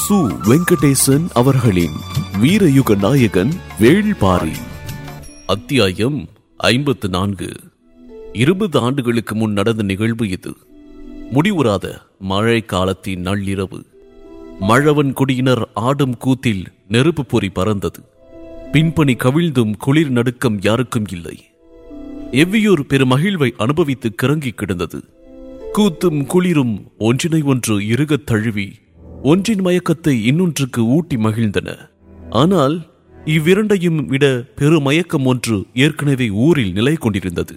சு வெங்கடேசன் அவர்களின் வீரயுக நாயகன் வேள்பாரி அத்தியாயம் ஐம்பத்து நான்கு இருபது ஆண்டுகளுக்கு முன் நடந்த நிகழ்வு இது முடிவுறாத மழை காலத்தின் நள்ளிரவு மழவன் குடியினர் ஆடும் கூத்தில் நெருப்பு பொறி பறந்தது பின்பணி கவிழ்ந்தும் குளிர் நடுக்கம் யாருக்கும் இல்லை எவ்வியூர் பெருமகிழ்வை அனுபவித்து கிறங்கி கிடந்தது கூத்தும் குளிரும் ஒன்றினை ஒன்று இறுகத் தழுவி ஒன்றின் மயக்கத்தை இன்னொன்றுக்கு ஊட்டி மகிழ்ந்தன ஆனால் இவ்விரண்டையும் விட பெருமயக்கம் ஒன்று ஏற்கனவே ஊரில் நிலை கொண்டிருந்தது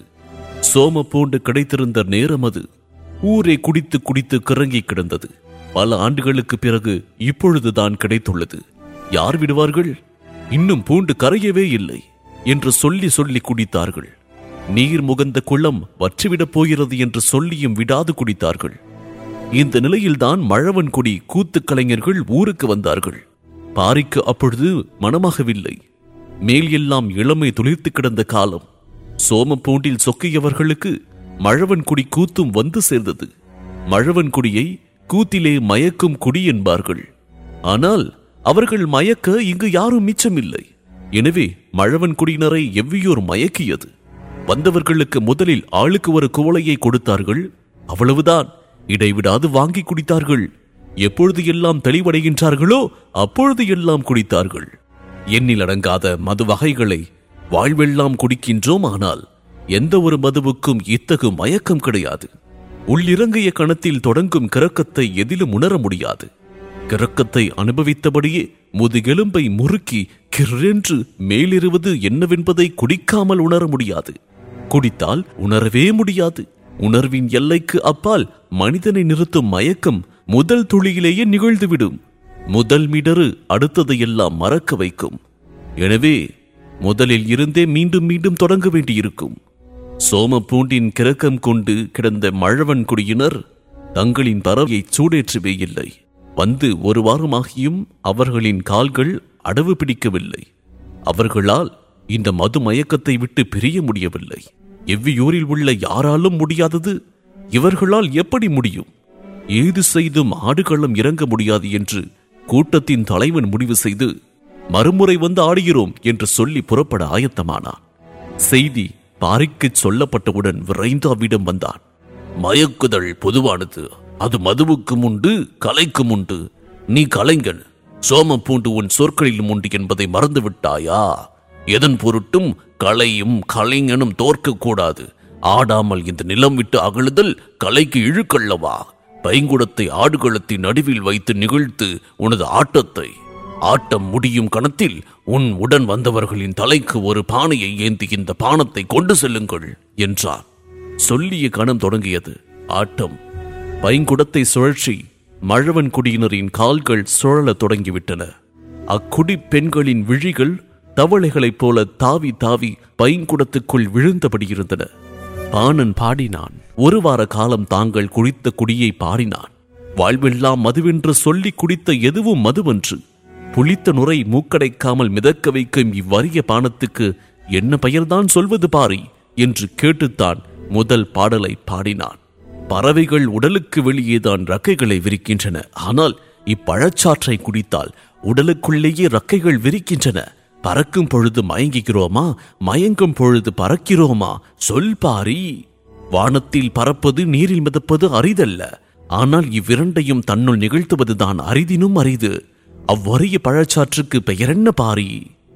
சோம பூண்டு கிடைத்திருந்த நேரம் அது ஊரே குடித்து குடித்து கிறங்கி கிடந்தது பல ஆண்டுகளுக்கு பிறகு இப்பொழுதுதான் கிடைத்துள்ளது யார் விடுவார்கள் இன்னும் பூண்டு கரையவே இல்லை என்று சொல்லி சொல்லி குடித்தார்கள் நீர் முகந்த குளம் வற்றிவிடப் போகிறது என்று சொல்லியும் விடாது குடித்தார்கள் இந்த நிலையில்தான் மழவன் குடி கூத்து கலைஞர்கள் ஊருக்கு வந்தார்கள் பாரிக்கு அப்பொழுது மனமாகவில்லை மேல் எல்லாம் இளமை துளிர்த்து கிடந்த காலம் சோமப்பூண்டில் சொக்கியவர்களுக்கு மழவன் குடி கூத்தும் வந்து சேர்ந்தது மழவன் குடியை கூத்திலே மயக்கும் குடி என்பார்கள் ஆனால் அவர்கள் மயக்க இங்கு யாரும் மிச்சமில்லை எனவே மழவன் குடியினரை எவ்வியோர் மயக்கியது வந்தவர்களுக்கு முதலில் ஆளுக்கு ஒரு குவளையை கொடுத்தார்கள் அவ்வளவுதான் இடைவிடாது வாங்கி குடித்தார்கள் எப்பொழுது எல்லாம் தெளிவடைகின்றார்களோ அப்பொழுது எல்லாம் குடித்தார்கள் எண்ணில் அடங்காத மது வகைகளை வாழ்வெல்லாம் குடிக்கின்றோம் ஆனால் எந்த ஒரு மதுவுக்கும் இத்தகு மயக்கம் கிடையாது உள்ளிறங்கிய கணத்தில் தொடங்கும் கிறக்கத்தை எதிலும் உணர முடியாது கிறக்கத்தை அனுபவித்தபடியே முதுகெலும்பை முறுக்கி கிரென்று மேலிருவது என்னவென்பதை குடிக்காமல் உணர முடியாது குடித்தால் உணரவே முடியாது உணர்வின் எல்லைக்கு அப்பால் மனிதனை நிறுத்தும் மயக்கம் முதல் துளியிலேயே நிகழ்ந்துவிடும் முதல் மிடறு அடுத்ததையெல்லாம் மறக்க வைக்கும் எனவே முதலில் இருந்தே மீண்டும் மீண்டும் தொடங்க வேண்டியிருக்கும் சோமப்பூண்டின் கிறக்கம் கொண்டு கிடந்த மழவன் குடியினர் தங்களின் பறவையை சூடேற்றவே இல்லை வந்து ஒரு வாரமாகியும் அவர்களின் கால்கள் அடவு பிடிக்கவில்லை அவர்களால் இந்த மது மயக்கத்தை விட்டு பிரிய முடியவில்லை எவ்வியூரில் உள்ள யாராலும் முடியாதது இவர்களால் எப்படி முடியும் ஏது செய்தும் ஆடுகளம் இறங்க முடியாது என்று கூட்டத்தின் தலைவன் முடிவு செய்து மறுமுறை வந்து ஆடுகிறோம் என்று சொல்லி புறப்பட ஆயத்தமானான் செய்தி பாரிக்கு சொல்லப்பட்டவுடன் விரைந்து அவ்விடம் வந்தான் மயக்குதல் பொதுவானது அது மதுவுக்கும் உண்டு கலைக்கும் உண்டு நீ கலைஞன் சோம பூண்டு உன் சொற்களிலும் உண்டு என்பதை மறந்து விட்டாயா எதன் பொருட்டும் கலையும் கலைஞனும் தோற்கக்கூடாது ஆடாமல் இந்த நிலம் விட்டு அகழுதல் கலைக்கு இழுக்கல்லவா பைங்குடத்தை ஆடுகளத்தின் நடுவில் வைத்து நிகழ்த்து உனது ஆட்டத்தை ஆட்டம் முடியும் கணத்தில் உன் உடன் வந்தவர்களின் தலைக்கு ஒரு பானையை ஏந்தி இந்த பானத்தை கொண்டு செல்லுங்கள் என்றார் சொல்லிய கணம் தொடங்கியது ஆட்டம் பைங்குடத்தை சுழற்சி மழவன் குடியினரின் கால்கள் சுழலத் தொடங்கிவிட்டன அக்குடி பெண்களின் விழிகள் தவளைகளைப் போல தாவி தாவி பைங்குடத்துக்குள் விழுந்தபடி இருந்தன பாணன் பாடினான் ஒரு வார காலம் தாங்கள் குடித்த குடியை பாடினான் வாழ்வெல்லாம் மதுவென்று சொல்லி குடித்த எதுவும் மதுவன்று புளித்த நுரை மூக்கடைக்காமல் மிதக்க வைக்கும் இவ்வறிய பானத்துக்கு என்ன பெயர்தான் சொல்வது பாரி என்று கேட்டுத்தான் முதல் பாடலை பாடினான் பறவைகள் உடலுக்கு வெளியேதான் ரக்கைகளை விரிக்கின்றன ஆனால் இப்பழச்சாற்றை குடித்தால் உடலுக்குள்ளேயே ரக்கைகள் விரிக்கின்றன பறக்கும் பொழுது மயங்குகிறோமா மயங்கும் பொழுது பறக்கிறோமா சொல் பாரி வானத்தில் பறப்பது நீரில் மிதப்பது அரிதல்ல ஆனால் இவ்விரண்டையும் தன்னுள் நிகழ்த்துவதுதான் அரிதினும் அரிது அவ்வறிய பழச்சாற்றுக்கு பெயரென்ன பாரி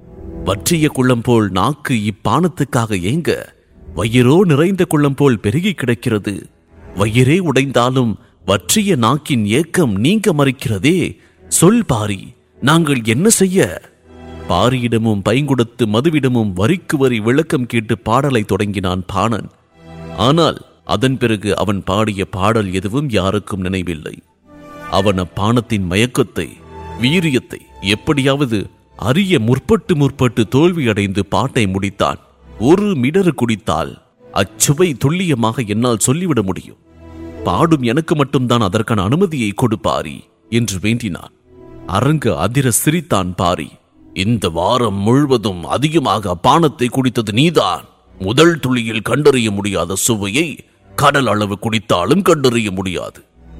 வற்றிய குள்ளம் போல் நாக்கு இப்பானத்துக்காக ஏங்க வயிறோ நிறைந்த குள்ளம் போல் பெருகி கிடக்கிறது வயிறே உடைந்தாலும் வற்றிய நாக்கின் ஏக்கம் நீங்க மறுக்கிறதே சொல் பாரி நாங்கள் என்ன செய்ய பாரியிடமும் பைங்குடத்து மதுவிடமும் வரிக்கு வரி விளக்கம் கேட்டு பாடலை தொடங்கினான் பாணன் ஆனால் அதன் பிறகு அவன் பாடிய பாடல் எதுவும் யாருக்கும் நினைவில்லை அவன் அப்பானத்தின் மயக்கத்தை வீரியத்தை எப்படியாவது அறிய முற்பட்டு முற்பட்டு தோல்வியடைந்து பாட்டை முடித்தான் ஒரு மிடறு குடித்தால் அச்சுவை துல்லியமாக என்னால் சொல்லிவிட முடியும் பாடும் எனக்கு மட்டும்தான் அதற்கான அனுமதியை கொடுப்பாரி என்று வேண்டினான் அரங்க அதிர சிரித்தான் பாரி இந்த வாரம் முழுவதும் அதிகமாக பானத்தை குடித்தது நீதான் முதல் துளியில் கண்டறிய முடியாத சுவையை கடல் அளவு குடித்தாலும் கண்டறிய முடியாது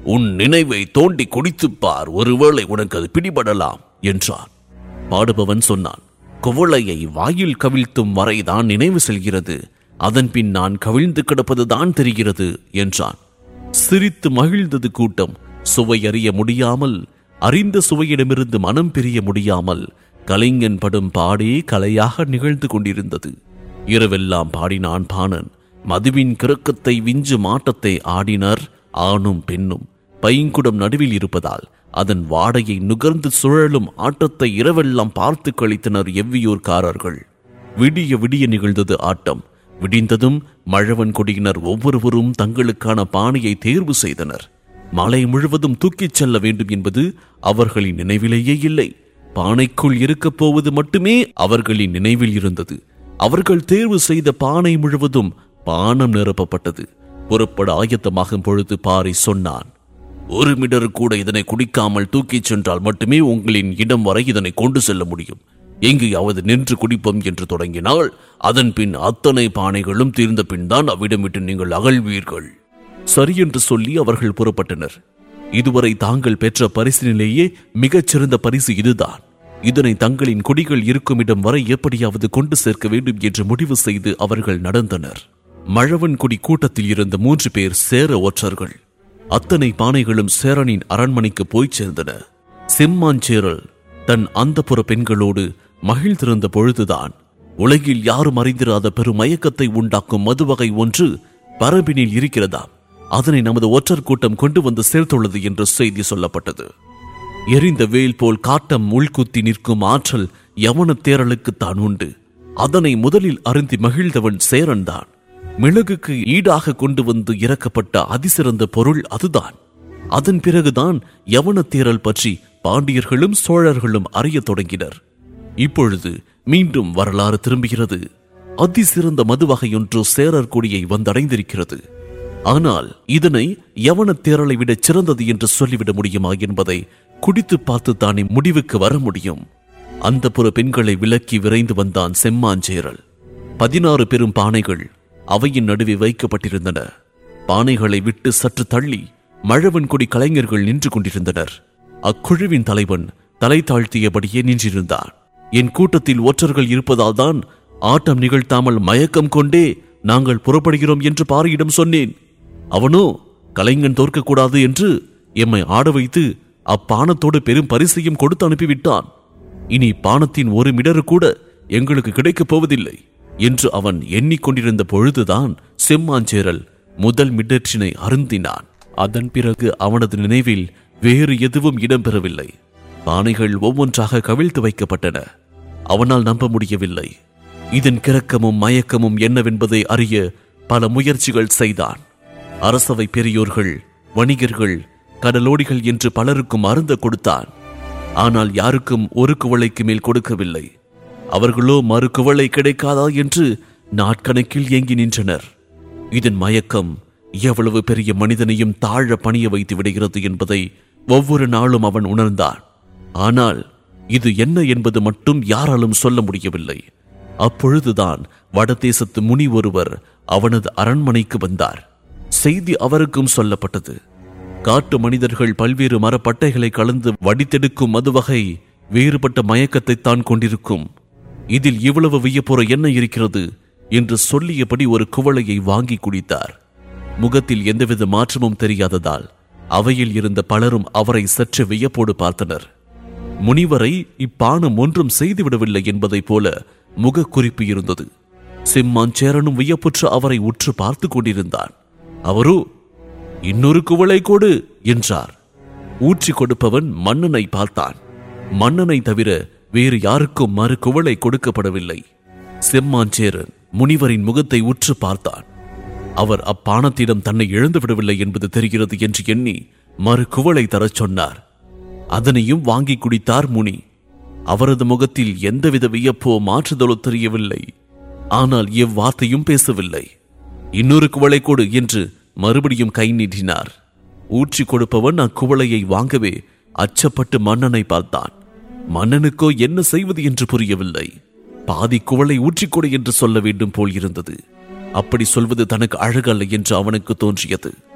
உன் நினைவை தோண்டி குடித்துப் பார் ஒருவேளை உனக்கு அது பிடிபடலாம் என்றான் பாடுபவன் சொன்னான் குவளையை வாயில் கவிழ்த்தும் வரைதான் நினைவு செல்கிறது அதன் பின் நான் கவிழ்ந்து கிடப்பதுதான் தெரிகிறது என்றான் சிரித்து மகிழ்ந்தது கூட்டம் சுவை அறிய முடியாமல் அறிந்த சுவையிடமிருந்து மனம் பிரிய முடியாமல் கலைஞன் படும் பாடே கலையாக நிகழ்ந்து கொண்டிருந்தது இரவெல்லாம் பாடினான் பாணன் மதுவின் கிறக்கத்தை விஞ்சும் ஆட்டத்தை ஆடினர் ஆணும் பெண்ணும் பைங்குடம் நடுவில் இருப்பதால் அதன் வாடையை நுகர்ந்து சுழலும் ஆட்டத்தை இரவெல்லாம் பார்த்து கழித்தனர் எவ்வியூர்காரர்கள் விடிய விடிய நிகழ்ந்தது ஆட்டம் விடிந்ததும் மழவன் கொடியினர் ஒவ்வொருவரும் தங்களுக்கான பானையை தேர்வு செய்தனர் மலை முழுவதும் தூக்கிச் செல்ல வேண்டும் என்பது அவர்களின் நினைவிலேயே இல்லை பானைக்குள் இருக்கப் போவது மட்டுமே அவர்களின் நினைவில் இருந்தது அவர்கள் தேர்வு செய்த பானை முழுவதும் பானம் நிரப்பப்பட்டது புறப்பட ஆயத்தமாகும் பொழுது பாரி சொன்னான் ஒரு மிடர் கூட இதனை குடிக்காமல் தூக்கிச் சென்றால் மட்டுமே உங்களின் இடம் வரை இதனை கொண்டு செல்ல முடியும் எங்கேயாவது நின்று குடிப்போம் என்று தொடங்கினால் அதன் பின் அத்தனை பானைகளும் தீர்ந்த பின் தான் அவ்விடம் விட்டு நீங்கள் அகழ்வீர்கள் சரி என்று சொல்லி அவர்கள் புறப்பட்டனர் இதுவரை தாங்கள் பெற்ற பரிசினிலேயே மிகச்சிறந்த பரிசு இதுதான் இதனை தங்களின் குடிகள் இருக்கும் இடம் வரை எப்படியாவது கொண்டு சேர்க்க வேண்டும் என்று முடிவு செய்து அவர்கள் நடந்தனர் மழவன் குடி கூட்டத்தில் இருந்த மூன்று பேர் சேர ஒற்றர்கள் அத்தனை பானைகளும் சேரனின் அரண்மனைக்கு போய் சேர்ந்தன செம்மாஞ்சேரல் தன் அந்தப்புற பெண்களோடு மகிழ்ந்திருந்த பொழுதுதான் உலகில் யாரும் அறிந்திராத பெரும் மயக்கத்தை உண்டாக்கும் மதுவகை ஒன்று பரம்பினில் இருக்கிறதாம் அதனை நமது ஒற்றர் கூட்டம் கொண்டு வந்து சேர்த்துள்ளது என்று செய்தி சொல்லப்பட்டது எரிந்த வேல் போல் காட்டம் உள்குத்தி நிற்கும் ஆற்றல் யவன தேரலுக்கு தான் உண்டு அதனை முதலில் அருந்தி மகிழ்ந்தவன் சேரன்தான் மிளகுக்கு ஈடாக கொண்டு வந்து இறக்கப்பட்ட அதிசிறந்த பொருள் அதுதான் அதன் பிறகுதான் யவன தேரல் பற்றி பாண்டியர்களும் சோழர்களும் அறியத் தொடங்கினர் இப்பொழுது மீண்டும் வரலாறு திரும்புகிறது அதிசிறந்த மதுவகையொன்று சேரர் கொடியை வந்தடைந்திருக்கிறது ஆனால் இதனை யவன தேரலை விட சிறந்தது என்று சொல்லிவிட முடியுமா என்பதை குடித்து பார்த்து தானே முடிவுக்கு வர முடியும் அந்த புற பெண்களை விலக்கி விரைந்து வந்தான் செம்மாஞ்சேரல் பதினாறு பெரும் பானைகள் அவையின் நடுவே வைக்கப்பட்டிருந்தன பானைகளை விட்டு சற்று தள்ளி மழவன் கொடி கலைஞர்கள் நின்று கொண்டிருந்தனர் அக்குழுவின் தலைவன் தலை தாழ்த்தியபடியே நின்றிருந்தான் என் கூட்டத்தில் ஒற்றர்கள் இருப்பதால் தான் ஆட்டம் நிகழ்த்தாமல் மயக்கம் கொண்டே நாங்கள் புறப்படுகிறோம் என்று பாரியிடம் சொன்னேன் அவனோ கலைஞன் தோற்கக்கூடாது என்று எம்மை ஆட வைத்து அப்பானத்தோடு பெரும் பரிசையும் கொடுத்து அனுப்பிவிட்டான் இனி பானத்தின் ஒரு மிடறு கூட எங்களுக்கு கிடைக்கப் போவதில்லை என்று அவன் எண்ணிக்கொண்டிருந்த பொழுதுதான் செம்மாஞ்சேரல் முதல் மிடற்றினை அருந்தினான் அதன் பிறகு அவனது நினைவில் வேறு எதுவும் இடம்பெறவில்லை பானைகள் ஒவ்வொன்றாக கவிழ்த்து வைக்கப்பட்டன அவனால் நம்ப முடியவில்லை இதன் கிறக்கமும் மயக்கமும் என்னவென்பதை அறிய பல முயற்சிகள் செய்தான் அரசவை பெரியோர்கள் வணிகர்கள் கடலோடிகள் என்று பலருக்கும் அருந்த கொடுத்தான் ஆனால் யாருக்கும் ஒரு குவளைக்கு மேல் கொடுக்கவில்லை அவர்களோ மறு குவளை கிடைக்காதா என்று நாட்கணக்கில் ஏங்கி நின்றனர் இதன் மயக்கம் எவ்வளவு பெரிய மனிதனையும் தாழ பணிய வைத்து விடுகிறது என்பதை ஒவ்வொரு நாளும் அவன் உணர்ந்தான் ஆனால் இது என்ன என்பது மட்டும் யாராலும் சொல்ல முடியவில்லை அப்பொழுதுதான் வடதேசத்து முனி ஒருவர் அவனது அரண்மனைக்கு வந்தார் செய்தி அவருக்கும் சொல்லப்பட்டது காட்டு மனிதர்கள் பல்வேறு மரப்பட்டைகளை கலந்து வடித்தெடுக்கும் மதுவகை வேறுபட்ட மயக்கத்தை தான் கொண்டிருக்கும் இதில் இவ்வளவு வியப்புற என்ன இருக்கிறது என்று சொல்லியபடி ஒரு குவளையை வாங்கி குடித்தார் முகத்தில் எந்தவித மாற்றமும் தெரியாததால் அவையில் இருந்த பலரும் அவரை சற்று வியப்போடு பார்த்தனர் முனிவரை இப்பானம் ஒன்றும் செய்துவிடவில்லை என்பதைப் போல முகக்குறிப்பு இருந்தது சிம்மாஞ்சேரனும் வியப்புற்று அவரை உற்று பார்த்து கொண்டிருந்தான் அவரோ இன்னொரு குவளை கொடு என்றார் ஊற்றி கொடுப்பவன் மன்னனை பார்த்தான் மன்னனை தவிர வேறு யாருக்கும் மறு குவளை கொடுக்கப்படவில்லை செம்மாஞ்சேரன் முனிவரின் முகத்தை உற்று பார்த்தான் அவர் அப்பானத்திடம் தன்னை இழந்து விடவில்லை என்பது தெரிகிறது என்று எண்ணி மறு குவளை தரச் சொன்னார் அதனையும் வாங்கி குடித்தார் முனி அவரது முகத்தில் எந்தவித வியப்போ மாற்றுதலோ தெரியவில்லை ஆனால் எவ்வார்த்தையும் பேசவில்லை இன்னொரு குவளை கொடு என்று மறுபடியும் கை நீட்டினார் ஊற்றி கொடுப்பவன் அக்குவளையை வாங்கவே அச்சப்பட்டு மன்னனை பார்த்தான் மன்னனுக்கோ என்ன செய்வது என்று புரியவில்லை பாதி குவளை ஊற்றிக்கொடு என்று சொல்ல வேண்டும் போல் இருந்தது அப்படி சொல்வது தனக்கு அழகல்ல என்று அவனுக்கு தோன்றியது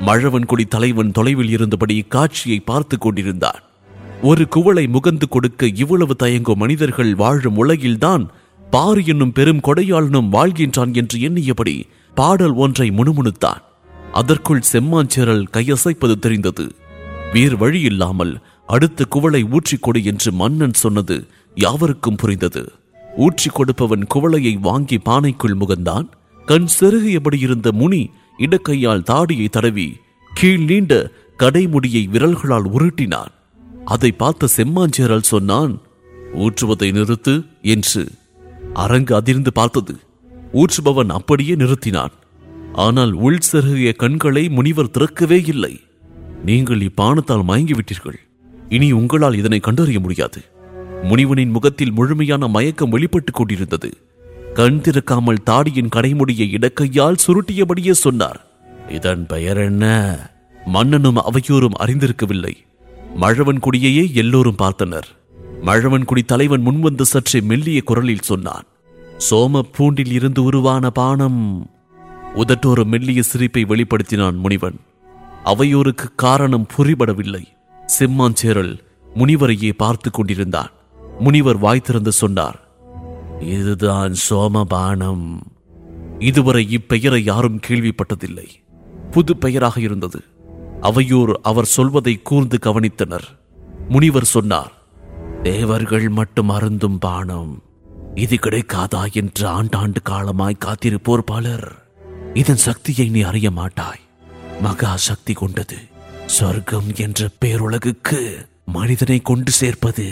மழவன்குடி தலைவன் தொலைவில் இருந்தபடி காட்சியை பார்த்து கொண்டிருந்தான் ஒரு குவளை முகந்து கொடுக்க இவ்வளவு தயங்கும் மனிதர்கள் வாழும் உலகில்தான் பாரி என்னும் பெரும் கொடையாளனும் வாழ்கின்றான் என்று எண்ணியபடி பாடல் ஒன்றை முணுமுணுத்தான் அதற்குள் செம்மாஞ்சேரல் கையசைப்பது தெரிந்தது வேறு வழி இல்லாமல் அடுத்த குவளை ஊற்றிக் கொடு என்று மன்னன் சொன்னது யாவருக்கும் புரிந்தது ஊற்றிக் கொடுப்பவன் குவளையை வாங்கி பானைக்குள் முகந்தான் கண் செருகியபடி இருந்த முனி இடக்கையால் தாடியை தடவி கீழ் நீண்ட கடைமுடியை விரல்களால் உருட்டினான் அதை பார்த்த செம்மாஞ்சேரல் சொன்னான் ஊற்றுவதை நிறுத்து என்று அரங்கு அதிர்ந்து பார்த்தது ஊற்றுபவன் அப்படியே நிறுத்தினான் ஆனால் உள் செருகிய கண்களை முனிவர் திறக்கவே இல்லை நீங்கள் இப்பானத்தால் மயங்கிவிட்டீர்கள் இனி உங்களால் இதனை கண்டறிய முடியாது முனிவனின் முகத்தில் முழுமையான மயக்கம் வெளிப்பட்டுக் கொண்டிருந்தது கண் திறக்காமல் தாடியின் கடைமுடியை இடக்கையால் சுருட்டியபடியே சொன்னார் இதன் பெயர் என்ன மன்னனும் அவையோரும் அறிந்திருக்கவில்லை மழவன்குடியையே எல்லோரும் பார்த்தனர் மழவன்குடி தலைவன் முன்வந்து சற்றே மெல்லிய குரலில் சொன்னான் சோம பூண்டில் இருந்து உருவான பானம் உதட்டோரு மெல்லிய சிரிப்பை வெளிப்படுத்தினான் முனிவன் அவையோருக்கு காரணம் புரிபடவில்லை செம்மாஞ்சேரல் முனிவரையே பார்த்து கொண்டிருந்தான் முனிவர் வாய் திறந்து சொன்னார் இதுதான் சோமபானம் இதுவரை இப்பெயரை யாரும் கேள்விப்பட்டதில்லை புது பெயராக இருந்தது அவையோர் அவர் சொல்வதை கூர்ந்து கவனித்தனர் முனிவர் சொன்னார் தேவர்கள் மட்டும் அருந்தும் பானம் இது கிடைக்காதா என்று ஆண்டாண்டு காலமாய் காத்திருப்போர் பலர் இதன் சக்தியை நீ அறிய மாட்டாய் மகா சக்தி கொண்டது சொர்க்கம் என்ற பேருலகுக்கு மனிதனை கொண்டு சேர்ப்பது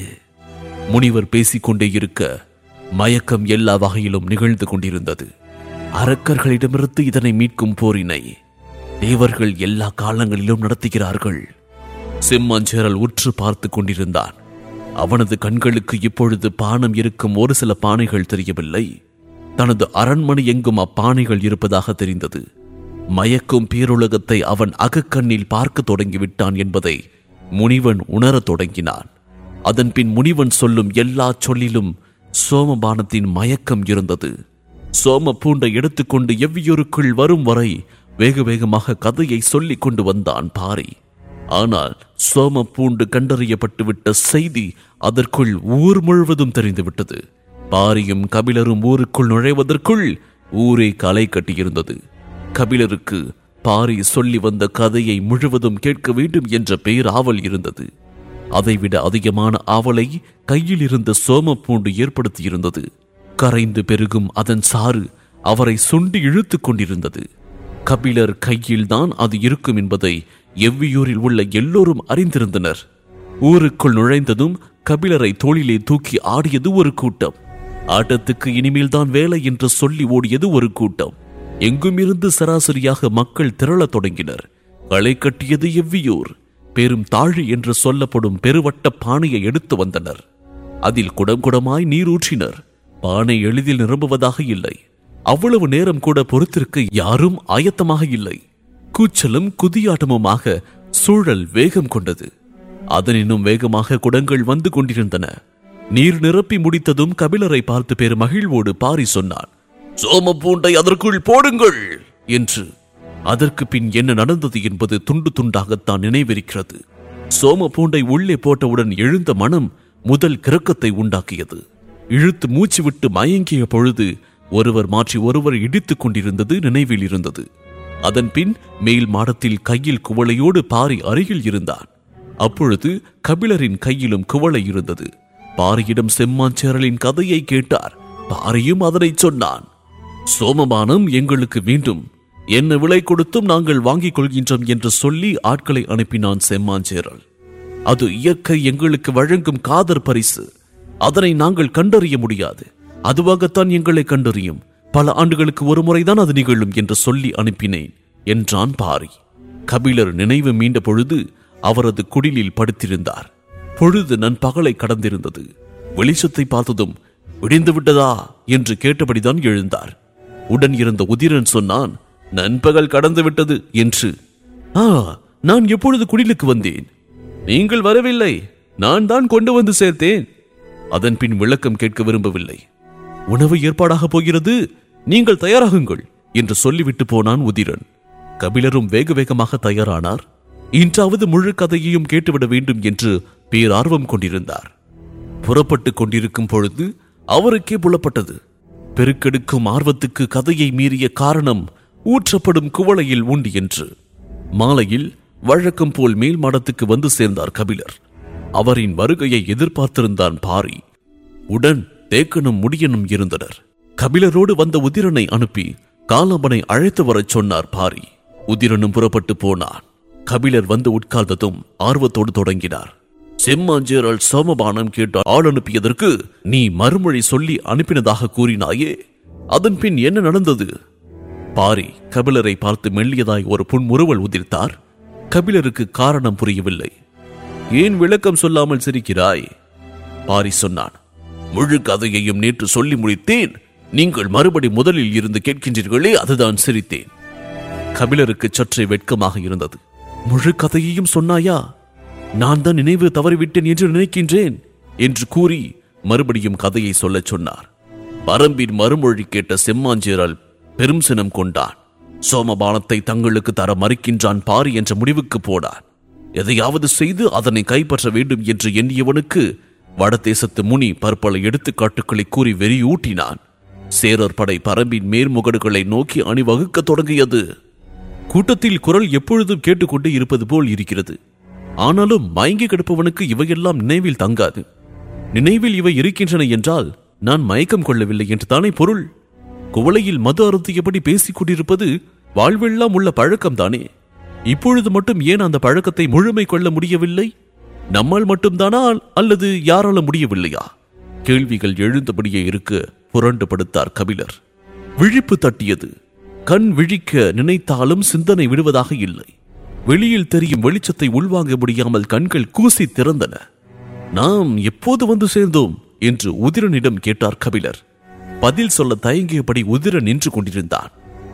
முனிவர் பேசிக்கொண்டே இருக்க மயக்கம் எல்லா வகையிலும் நிகழ்ந்து கொண்டிருந்தது அரக்கர்களிடமிருந்து இதனை மீட்கும் போரினை தேவர்கள் எல்லா காலங்களிலும் நடத்துகிறார்கள் செம்மாஞ்சேரல் உற்று பார்த்து கொண்டிருந்தான் அவனது கண்களுக்கு இப்பொழுது பானம் இருக்கும் ஒரு சில பானைகள் தெரியவில்லை தனது அரண்மனை எங்கும் அப்பானைகள் இருப்பதாக தெரிந்தது மயக்கும் பேருலகத்தை அவன் அகக்கண்ணில் பார்க்க தொடங்கிவிட்டான் என்பதை முனிவன் உணரத் தொடங்கினான் அதன்பின் முனிவன் சொல்லும் எல்லா சொல்லிலும் சோமபானத்தின் மயக்கம் இருந்தது சோம பூண்டை எடுத்துக்கொண்டு எவ்வியூருக்குள் வரும் வரை வேக வேகமாக கதையை சொல்லிக் கொண்டு வந்தான் பாரி ஆனால் சோம பூண்டு கண்டறியப்பட்டு விட்ட செய்தி அதற்குள் ஊர் முழுவதும் தெரிந்துவிட்டது பாரியும் கபிலரும் ஊருக்குள் நுழைவதற்குள் ஊரே களை கட்டியிருந்தது கபிலருக்கு பாரி சொல்லி வந்த கதையை முழுவதும் கேட்க வேண்டும் என்ற பேராவல் இருந்தது அதைவிட அதிகமான ஆவலை கையில் இருந்த சோம பூண்டு ஏற்படுத்தியிருந்தது கரைந்து பெருகும் அதன் சாறு அவரை சுண்டி இழுத்துக் கொண்டிருந்தது கபிலர் கையில்தான் அது இருக்கும் என்பதை எவ்வியூரில் உள்ள எல்லோரும் அறிந்திருந்தனர் ஊருக்குள் நுழைந்ததும் கபிலரை தோளிலே தூக்கி ஆடியது ஒரு கூட்டம் ஆட்டத்துக்கு இனிமேல்தான் வேலை என்று சொல்லி ஓடியது ஒரு கூட்டம் எங்குமிருந்து சராசரியாக மக்கள் திரளத் தொடங்கினர் களை கட்டியது எவ்வியூர் பெரும் தாழி என்று சொல்லப்படும் பெருவட்ட பானையை எடுத்து வந்தனர் அதில் குடம் குடமாய் நீர் ஊற்றினர் பானை எளிதில் நிரம்புவதாக இல்லை அவ்வளவு நேரம் கூட பொறுத்திருக்க யாரும் ஆயத்தமாக இல்லை கூச்சலும் குதியாட்டமுமாக சூழல் வேகம் கொண்டது அதனினும் வேகமாக குடங்கள் வந்து கொண்டிருந்தன நீர் நிரப்பி முடித்ததும் கபிலரை பார்த்து பெரு மகிழ்வோடு பாரி சொன்னான் சோம பூண்டை அதற்குள் போடுங்கள் என்று அதற்கு பின் என்ன நடந்தது என்பது துண்டு துண்டாகத்தான் நினைவிருக்கிறது சோம பூண்டை உள்ளே போட்டவுடன் எழுந்த மனம் முதல் கிறக்கத்தை உண்டாக்கியது இழுத்து மூச்சு விட்டு மயங்கிய பொழுது ஒருவர் மாற்றி ஒருவர் இடித்துக் கொண்டிருந்தது நினைவில் இருந்தது அதன் பின் மேல் மாடத்தில் கையில் குவளையோடு பாரி அருகில் இருந்தான் அப்பொழுது கபிலரின் கையிலும் குவளை இருந்தது பாரியிடம் செம்மாஞ்சேரலின் கதையை கேட்டார் பாரியும் அதனைச் சொன்னான் சோமபானம் எங்களுக்கு வேண்டும் என்ன விலை கொடுத்தும் நாங்கள் வாங்கிக் கொள்கின்றோம் என்று சொல்லி ஆட்களை அனுப்பினான் செம்மாஞ்சேரல் அது இயற்கை எங்களுக்கு வழங்கும் காதர் பரிசு அதனை நாங்கள் கண்டறிய முடியாது அதுவாகத்தான் எங்களை கண்டறியும் பல ஆண்டுகளுக்கு ஒரு முறைதான் அது நிகழும் என்று சொல்லி அனுப்பினேன் என்றான் பாரி கபிலர் நினைவு மீண்ட பொழுது அவரது குடிலில் படுத்திருந்தார் பொழுது நண்பகலை கடந்திருந்தது வெளிச்சத்தை பார்த்ததும் விடிந்து விட்டதா என்று கேட்டபடிதான் எழுந்தார் உடன் இருந்த உதிரன் சொன்னான் நண்பகல் கடந்து விட்டது என்று ஆ நான் எப்பொழுது குடிலுக்கு வந்தேன் நீங்கள் வரவில்லை நான் தான் கொண்டு வந்து சேர்த்தேன் அதன் பின் விளக்கம் கேட்க விரும்பவில்லை உணவு ஏற்பாடாக போகிறது நீங்கள் தயாராகுங்கள் என்று சொல்லிவிட்டு போனான் உதிரன் கபிலரும் வேக வேகமாக தயாரானார் இன்றாவது முழு கதையையும் கேட்டுவிட வேண்டும் என்று பேரார்வம் கொண்டிருந்தார் புறப்பட்டுக் கொண்டிருக்கும் பொழுது அவருக்கே புலப்பட்டது பெருக்கெடுக்கும் ஆர்வத்துக்கு கதையை மீறிய காரணம் ஊற்றப்படும் குவளையில் உண்டு என்று மாலையில் வழக்கம் போல் மேல் மாடத்துக்கு வந்து சேர்ந்தார் கபிலர் அவரின் வருகையை எதிர்பார்த்திருந்தான் பாரி உடன் தேக்கனும் முடியனும் இருந்தனர் கபிலரோடு வந்த உதிரனை அனுப்பி காலம்பனை அழைத்து வரச் சொன்னார் பாரி உதிரனும் புறப்பட்டு போனான் கபிலர் வந்து உட்கார்ந்ததும் ஆர்வத்தோடு தொடங்கினார் செம்மாஞ்சேரல் சோமபானம் கேட்டு ஆள் அனுப்பியதற்கு நீ மறுமொழி சொல்லி அனுப்பினதாக கூறினாயே அதன் பின் என்ன நடந்தது பாரி கபிலரை பார்த்து மெல்லியதாய் ஒரு புன்முறுவல் உதிர்த்தார் கபிலருக்கு காரணம் புரியவில்லை ஏன் விளக்கம் சொல்லாமல் சிரிக்கிறாய் பாரி சொன்னான் முழு கதையையும் நேற்று சொல்லி முடித்தேன் நீங்கள் மறுபடி முதலில் இருந்து கேட்கின்றீர்களே அதுதான் சிரித்தேன் கபிலருக்கு சற்றே வெட்கமாக இருந்தது முழு கதையையும் சொன்னாயா நான் தான் நினைவு தவறிவிட்டேன் என்று நினைக்கின்றேன் என்று கூறி மறுபடியும் கதையை சொல்லச் சொன்னார் பரம்பின் மறுமொழி கேட்ட செம்மாஞ்சேரல் பெரும் சினம் கொண்டான் சோமபானத்தை தங்களுக்கு தர மறுக்கின்றான் பாரி என்ற முடிவுக்கு போனான் எதையாவது செய்து அதனை கைப்பற்ற வேண்டும் என்று எண்ணியவனுக்கு வடதேசத்து முனி பற்பல எடுத்துக்காட்டுக்களை கூறி வெறியூட்டினான் சேரர் படை பரம்பின் மேற்முகடுகளை நோக்கி அணிவகுக்கத் தொடங்கியது கூட்டத்தில் குரல் எப்பொழுதும் கேட்டுக்கொண்டே இருப்பது போல் இருக்கிறது ஆனாலும் மயங்கி கிடப்பவனுக்கு இவையெல்லாம் நினைவில் தங்காது நினைவில் இவை இருக்கின்றன என்றால் நான் மயக்கம் கொள்ளவில்லை என்று தானே பொருள் குவளையில் மது அருந்தியபடி பேசிக் கொண்டிருப்பது வாழ்வெல்லாம் உள்ள பழக்கம் தானே இப்பொழுது மட்டும் ஏன் அந்த பழக்கத்தை முழுமை கொள்ள முடியவில்லை நம்மால் மட்டும்தானா அல்லது யாரால முடியவில்லையா கேள்விகள் எழுந்தபடியே இருக்க புரண்டு படுத்தார் கபிலர் விழிப்பு தட்டியது கண் விழிக்க நினைத்தாலும் சிந்தனை விடுவதாக இல்லை வெளியில் தெரியும் வெளிச்சத்தை உள்வாங்க முடியாமல் கண்கள் கூசி திறந்தன நாம் எப்போது வந்து சேர்ந்தோம் என்று உதிரனிடம் கேட்டார் கபிலர் பதில் சொல்ல தயங்கியபடி உதிரன் நின்று கொண்டிருந்தான்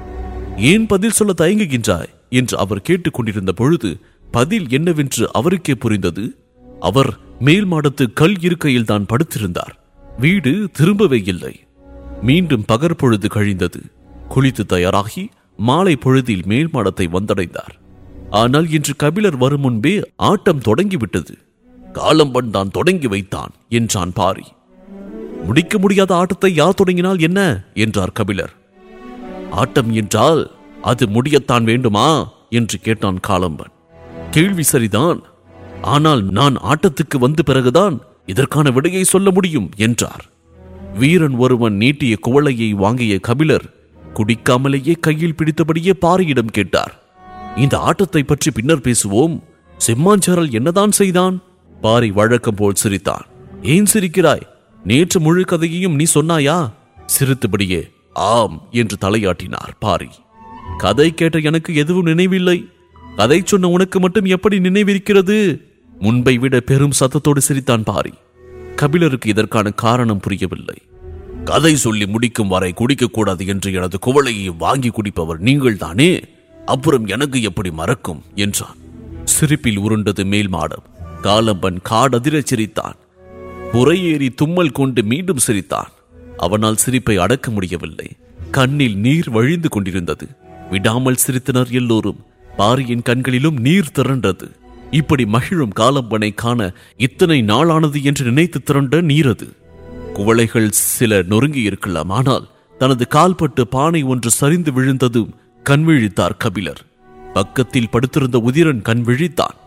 ஏன் பதில் சொல்ல தயங்குகின்றாய் என்று அவர் கேட்டுக் கொண்டிருந்த பொழுது பதில் என்னவென்று அவருக்கே புரிந்தது அவர் மேல் மாடத்து கல் இருக்கையில் தான் படுத்திருந்தார் வீடு திரும்பவே இல்லை மீண்டும் பகற்பொழுது கழிந்தது குளித்து தயாராகி மாலை பொழுதில் மேல் மாடத்தை வந்தடைந்தார் ஆனால் இன்று கபிலர் வரும் முன்பே ஆட்டம் தொடங்கிவிட்டது காலம்பன் தான் தொடங்கி வைத்தான் என்றான் பாரி முடிக்க முடியாத ஆட்டத்தை யார் தொடங்கினால் என்ன என்றார் கபிலர் ஆட்டம் என்றால் அது முடியத்தான் வேண்டுமா என்று கேட்டான் காலம்பன் கேள்வி சரிதான் ஆனால் நான் ஆட்டத்துக்கு வந்த பிறகுதான் இதற்கான விடையை சொல்ல முடியும் என்றார் வீரன் ஒருவன் நீட்டிய குவளையை வாங்கிய கபிலர் குடிக்காமலேயே கையில் பிடித்தபடியே பாரியிடம் கேட்டார் இந்த ஆட்டத்தை பற்றி பின்னர் பேசுவோம் செம்மாஞ்சரல் என்னதான் செய்தான் பாரி வழக்கம் போல் சிரித்தான் ஏன் சிரிக்கிறாய் நேற்று முழு கதையையும் நீ சொன்னாயா சிரித்தபடியே ஆம் என்று தலையாட்டினார் பாரி கதை கேட்ட எனக்கு எதுவும் நினைவில்லை கதை சொன்ன உனக்கு மட்டும் எப்படி நினைவிருக்கிறது முன்பை விட பெரும் சத்தத்தோடு சிரித்தான் பாரி கபிலருக்கு இதற்கான காரணம் புரியவில்லை கதை சொல்லி முடிக்கும் வரை குடிக்கக்கூடாது என்று எனது குவளையை வாங்கி குடிப்பவர் நீங்கள் தானே அப்புறம் எனக்கு எப்படி மறக்கும் என்றான் சிரிப்பில் உருண்டது மேல் மாடம் காலம்பன் காடதிரச் சிரித்தான் புறையேறி தும்மல் கொண்டு மீண்டும் சிரித்தான் அவனால் சிரிப்பை அடக்க முடியவில்லை கண்ணில் நீர் வழிந்து கொண்டிருந்தது விடாமல் சிரித்தனர் எல்லோரும் பாரியின் கண்களிலும் நீர் திரண்டது இப்படி மகிழும் காலம்பனை காண இத்தனை நாளானது என்று நினைத்து திரண்ட நீரது குவளைகள் சில நொறுங்கி இருக்கலாம் ஆனால் தனது கால்பட்டு பானை ஒன்று சரிந்து விழுந்ததும் கண் விழித்தார் கபிலர் பக்கத்தில் படுத்திருந்த உதிரன் கண் விழித்தான்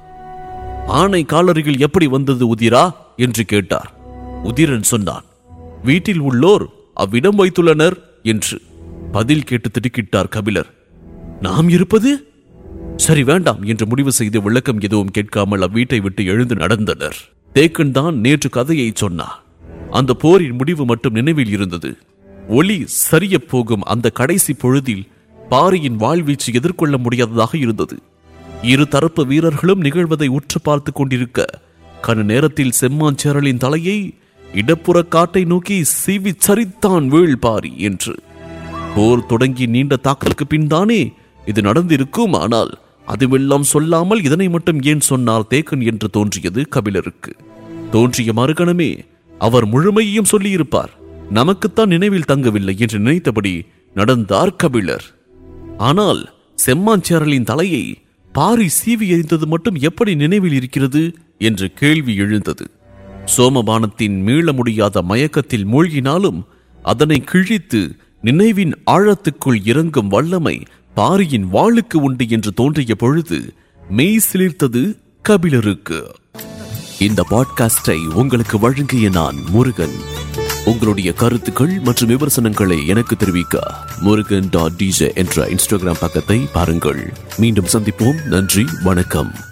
ஆனை காலருகில் எப்படி வந்தது உதிரா என்று கேட்டார் உதிரன் சொன்னான் வீட்டில் உள்ளோர் அவ்விடம் வைத்துள்ளனர் என்று பதில் கேட்டு திடுக்கிட்டார் கபிலர் நாம் இருப்பது சரி வேண்டாம் என்று முடிவு செய்து விளக்கம் எதுவும் கேட்காமல் அவ்வீட்டை விட்டு எழுந்து நடந்தனர் தேக்கன் தான் நேற்று கதையை சொன்னார் அந்த போரின் முடிவு மட்டும் நினைவில் இருந்தது ஒளி சரியப் போகும் அந்த கடைசி பொழுதில் பாரியின் வாழ்வீச்சு எதிர்கொள்ள முடியாததாக இருந்தது இரு தரப்பு வீரர்களும் நிகழ்வதை உற்று பார்த்து கொண்டிருக்க கன நேரத்தில் செம்மாஞ்சேரலின் தலையை இடப்புற காட்டை நோக்கி சீவி சரித்தான் வீழ்பாரி என்று போர் தொடங்கி நீண்ட தாக்கலுக்கு பின் தானே இது நடந்திருக்கும் ஆனால் அதுவெல்லாம் சொல்லாமல் இதனை மட்டும் ஏன் சொன்னார் தேக்கன் என்று தோன்றியது கபிலருக்கு தோன்றிய மறுகணமே அவர் முழுமையையும் சொல்லியிருப்பார் நமக்குத்தான் நினைவில் தங்கவில்லை என்று நினைத்தபடி நடந்தார் கபிலர் ஆனால் செம்மாஞ்சேரலின் தலையை பாரி சீவி எறிந்தது மட்டும் எப்படி நினைவில் இருக்கிறது என்று கேள்வி எழுந்தது சோமபானத்தின் மீள முடியாத மயக்கத்தில் மூழ்கினாலும் அதனை கிழித்து நினைவின் ஆழத்துக்குள் இறங்கும் வல்லமை பாரியின் வாளுக்கு உண்டு என்று தோன்றிய பொழுது மெய் சிலிர்த்தது கபிலருக்கு இந்த பாட்காஸ்டை உங்களுக்கு வழங்கிய நான் முருகன் உங்களுடைய கருத்துக்கள் மற்றும் விமர்சனங்களை எனக்கு தெரிவிக்க முருகன் டாட் டிஜே என்ற இன்ஸ்டாகிராம் பக்கத்தை பாருங்கள் மீண்டும் சந்திப்போம் நன்றி வணக்கம்